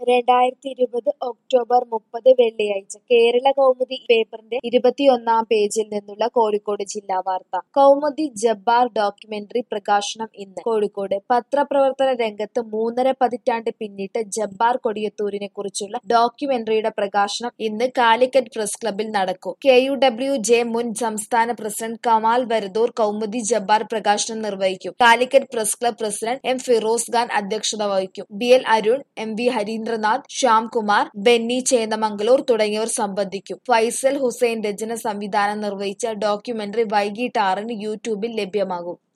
രണ്ടായിരത്തി ഇരുപത് ഒക്ടോബർ മുപ്പത് വെള്ളിയാഴ്ച കേരള കൗമുദി പേപ്പറിന്റെ ഇരുപത്തിയൊന്നാം പേജിൽ നിന്നുള്ള കോഴിക്കോട് ജില്ലാ വാർത്ത കൗമുദി ജബ്ബാർ ഡോക്യുമെന്ററി പ്രകാശനം ഇന്ന് കോഴിക്കോട് പത്രപ്രവർത്തന രംഗത്ത് മൂന്നര പതിറ്റാണ്ട് പിന്നിട്ട് ജബ്ബാർ കൊടിയത്തൂരിനെ കുറിച്ചുള്ള ഡോക്യുമെന്ററിയുടെ പ്രകാശനം ഇന്ന് കാലിക്കറ്റ് പ്രസ് ക്ലബിൽ നടക്കും കെ യു ഡബ്ല്യു ജെ മുൻ സംസ്ഥാന പ്രസിഡന്റ് കമാൽ വരദൂർ കൗമുദി ജബ്ബാർ പ്രകാശനം നിർവഹിക്കും Calicut press club president M Firoz Khan അധ്യക്ഷത വഹിക്കും B L Arun M V Harindranath Shyamkumar Benny Chendamangalur തുടങ്ങിയവർ സംബന്ധിക്കും ഫൈസൽ ഹുസൈൻ രചന സംവിധാനം നിർവഹിച്ച ഡോക്യുമെന്ററി വൈകിട്ട് ആറിന് യൂട്യൂബിൽ ലഭ്യമാകും